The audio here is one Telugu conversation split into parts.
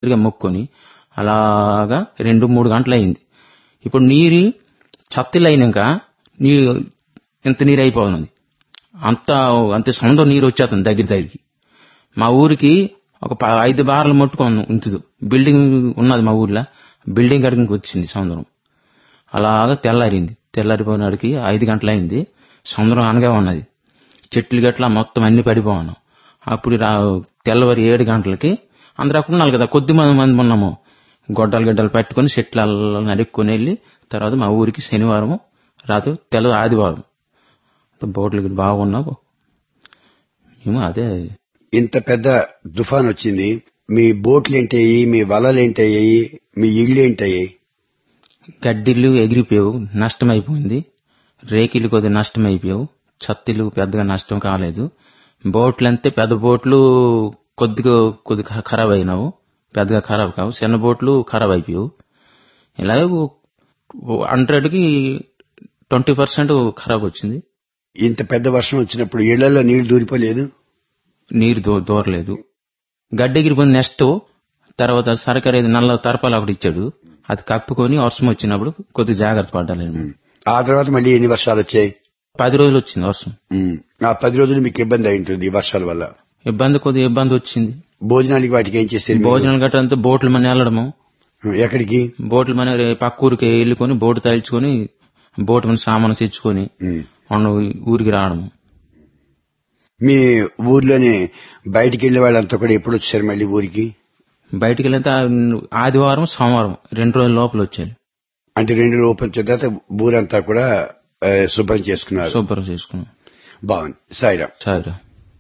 తిరిగి మొక్కుని అలాగా రెండు మూడు గంటలు అయింది ఇప్పుడు నీరు చత్తిలు అయినాక నీరు ఇంత నీరు అయిపోతుంది అంత అంత సముద్రం నీరు వచ్చేస్తుంది దగ్గర దగ్గరికి మా ఊరికి ఒక ప- ఐదు బార్లు ముట్టుకొని ఉంచదు బిల్డింగ్ ఉన్నది మా ఊర్లో బిల్డింగ్ కడికి వచ్చింది సముద్రం అలాగా తెల్లారింది తెల్లారిపోయినాడికి ఐదు గంటలైంది సముద్రం అనగా ఉన్నది చెట్లు గట్ల మొత్తం అన్ని పడిపోయాను అప్పుడు రా తెల్లవారి ఏడు గంటలకి అందరూ అక్కడ ఉన్నారు కదా కొద్ది మంది మంది ఉన్నాము గొడ్డలు గడ్డలు పెట్టుకుని చెట్లు నడుక్కొని వెళ్ళి తర్వాత మా ఊరికి శనివారం రాత్రి తెల్ల ఆదివారం బోట్లు గిట్ల బాగున్నావు మేము అదే ఇంత పెద్ద తుఫాన్ వచ్చింది మీ బోట్లు ఏంటయ్యి మీ వలలు ఏంటయ్యాయి మీ ఇళ్ళు ఏంటయ్యాయి గడ్డిళ్ళు ఎగిరిపోయావు నష్టం అయిపోయింది రేకిలు కొద్దిగా నష్టం అయిపోయావు చత్తిలు పెద్దగా నష్టం కాలేదు బోట్లు అంతే పెద్ద బోట్లు కొద్దిగా కొద్దిగా ఖరాబ్ అయినావు పెద్దగా ఖరాబ్ కావు చిన్న బోట్లు ఖరాబ్ అయిపోయావు ఇలాగే హండ్రెడ్కి ట్వంటీ పర్సెంట్ ఖరాబ్ వచ్చింది ఇంత పెద్ద వర్షం వచ్చినప్పుడు ఇళ్లలో నీళ్లు దూరిపోలేదు నీరు దో దూరలేదు గడ్డి ఎగిరిపోయింది నెక్స్ట్ తర్వాత సరకర ఇది నల్ల తరపాలు ఒకటి ఇచ్చాడు అది కప్పుకొని వర్షం వచ్చినప్పుడు కొద్దిగా జాగ్రత్త పడ్డాలి ఆ తర్వాత మళ్ళీ ఎన్ని వర్షాలు వచ్చాయి పది రోజులు వచ్చింది వర్షం ఉమ్. ఆ పది రోజులు మీకు ఇబ్బంది అయి ఉంటుంది ఈ వర్షాల వల్ల ఇబ్బంది కొద్దిగా ఇబ్బంది వచ్చింది భోజనానికి వాటికి ఏం చేసేది మీరు? భోజనం గట్రా అంతా బోట్ల మన వెళ్ళడము ఎక్కడికి బోట్ల మన పక్క ఊరికి వెళ్ళుకొని బోటు తేల్చుకొని బోటు మన సామాను తెచ్చుకొని ఉమ్. మన ఊరికి రావడము మీ ఊర్లోనే బయటికి వెళ్లే వాళ్ళంతా కూడా ఎప్పుడు వచ్చారు మళ్ళీ ఊరికి బయటికి వెళ్తే ఆదివారం సోమవారం రెండు రోజుల లోపల వచ్చారు అంటే రెండు రోజులు ఓపెన్ చేసిన తర్వాత ఊరంతా కూడా ఆ, శుభ్రం చేసుకున్నారు శుభ్రం చేసుకున్నాం బాగుంది సాయిరామ్ సరే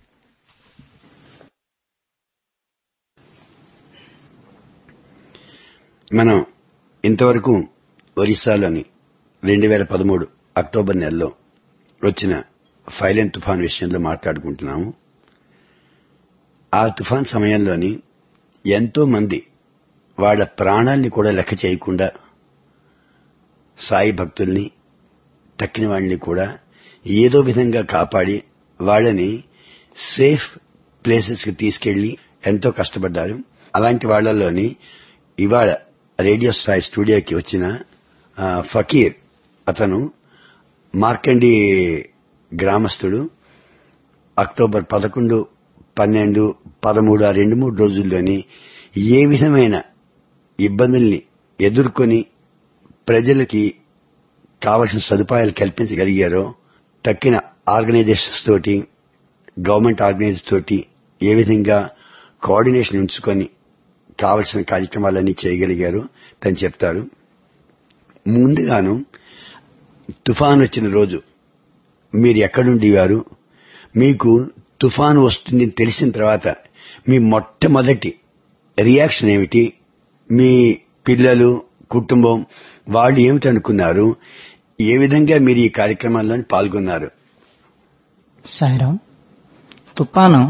మనం ఇంతవరకు ఒరిస్సాలోని రెండు వేల పదమూడు అక్టోబర్ నెలలో వచ్చిన ఫైలెన్ తుఫాన్ విషయంలో మాట్లాడుకుంటున్నాము ఆ తుఫాన్ సమయంలోని ఎంతో మంది వాళ్ళ ప్రాణాల్ని కూడా లెక్క చేయకుండా సాయి భక్తుల్ని తక్కిన వాళ్ళని కూడా ఏదో విధంగా కాపాడి వాళ్ళని సేఫ్ ప్లేసెస్ కి తీసుకెళ్లి ఎంతో కష్టపడ్డారు అలాంటి వాళ్ళలోని ఇవాళ రేడియో స్థాయి స్టూడియోకి వచ్చిన ఆ, ఫకీర్ అతను మార్కండి గ్రామస్తుడు అక్టోబర్ పదకొండు పన్నెండు పదమూడు ఆ రెండు మూడు రోజుల్లోని ఏ విధమైన ఇబ్బందుల్ని ఎదుర్కొని ప్రజలకి కావలసిన సదుపాయాలు కల్పించగలిగారో తక్కిన ఆర్గనైజేషన్స్ తోటి గవర్నమెంట్ ఆర్గనైజేషన్ తోటి ఏ విధంగా కోఆర్డినేషన్ ఉంచుకొని కావలసిన కార్యక్రమాలన్నీ చేయగలిగారు తను చెప్తారు ముందుగాను తుఫాన్ వచ్చిన రోజు మీరు ఎక్కడుండేవారు మీకు తుఫాను వస్తుందని తెలిసిన తర్వాత మీ మొట్టమొదటి రియాక్షన్ ఏమిటి మీ పిల్లలు కుటుంబం వాళ్ళు ఏమిటి అనుకున్నారు ఏ విధంగా మీరు ఈ కార్యక్రమాల్లో పాల్గొన్నారు సాయిరాం తుఫాను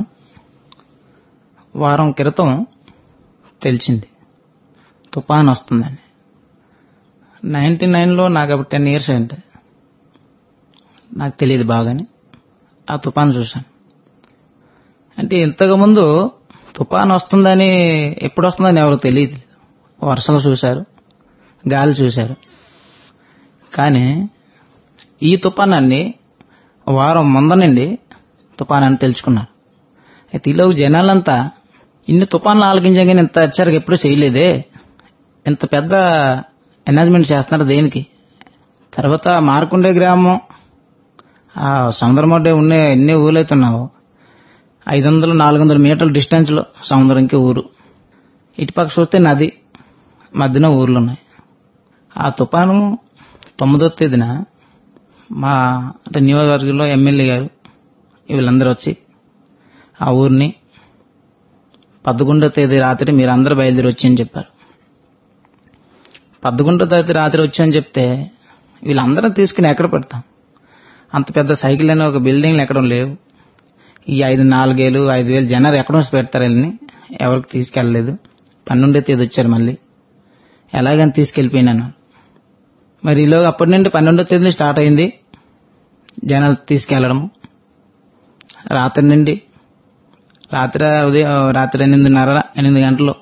వారం క్రితం తెలిసింది తుఫాన్ వస్తుందని నైన్టీ నైన్లో నాకు అప్పుడు టెన్ ఇయర్స్ అయింది నాకు తెలియదు బాగాని ఆ తుఫాన్ చూశాను అంటే ఇంతకుముందు తుఫాన్ వస్తుందని ఎప్పుడు వస్తుందని ఎవరు తెలియదు వర్షాలు చూశారు గాలి చూశారు కానీ ఈ తుఫానాన్ని వారం ముందనండి తుఫాన్ అని తెలుసుకున్నారు అయితే ఈలోపు జనాలంతా ఇన్ని తుఫాన్లు ఆలకించాం కానీ ఇంత హెచ్చరిక ఎప్పుడూ చేయలేదే ఇంత పెద్ద ఎనాజ్మెంట్ చేస్తున్నారు దేనికి తర్వాత మార్కుండే గ్రామం ఆ సముద్రం ఒడ్డే ఉండే ఎన్ని ఊళ్ళైతున్నావు ఐదు వందలు నాలుగు వందల మీటర్ల డిస్టెన్స్లో సముద్రంకి ఊరు ఇటుపక్క చూస్తే నది మధ్యన ఊర్లు ఉన్నాయి ఆ తుఫాను తొమ్మిదో తేదీన మా అంటే నియోజకవర్గంలో ఎమ్మెల్యే గారు వీళ్ళందరూ వచ్చి ఆ ఊరిని పదకొండో తేదీ రాత్రి మీరు అందరూ బయలుదేరి వచ్చి అని చెప్పారు పదకొండో తేదీ రాత్రి వచ్చి అని చెప్తే వీళ్ళందరూ తీసుకుని ఎక్కడ పెడతాం అంత పెద్ద సైకిల్ అనే ఒక బిల్డింగ్లు ఎక్కడ లేవు ఈ ఐదు నాలుగేలు ఐదు వేలు జనాలు ఎక్కడ నుంచి పెడతారు వీళ్ళని ఎవరికి తీసుకెళ్ళలేదు పన్నెండో తేదీ వచ్చారు మళ్ళీ ఎలాగని తీసుకెళ్ళిపోయినాను మరి ఈలోగా అప్పటి నుండి పన్నెండో తేదీ స్టార్ట్ అయింది జనాలు తీసుకెళ్లడం రాత్రి నుండి రాత్రి ఉదయం రాత్రి ఎనిమిదిన్నర ఎనిమిది గంటలు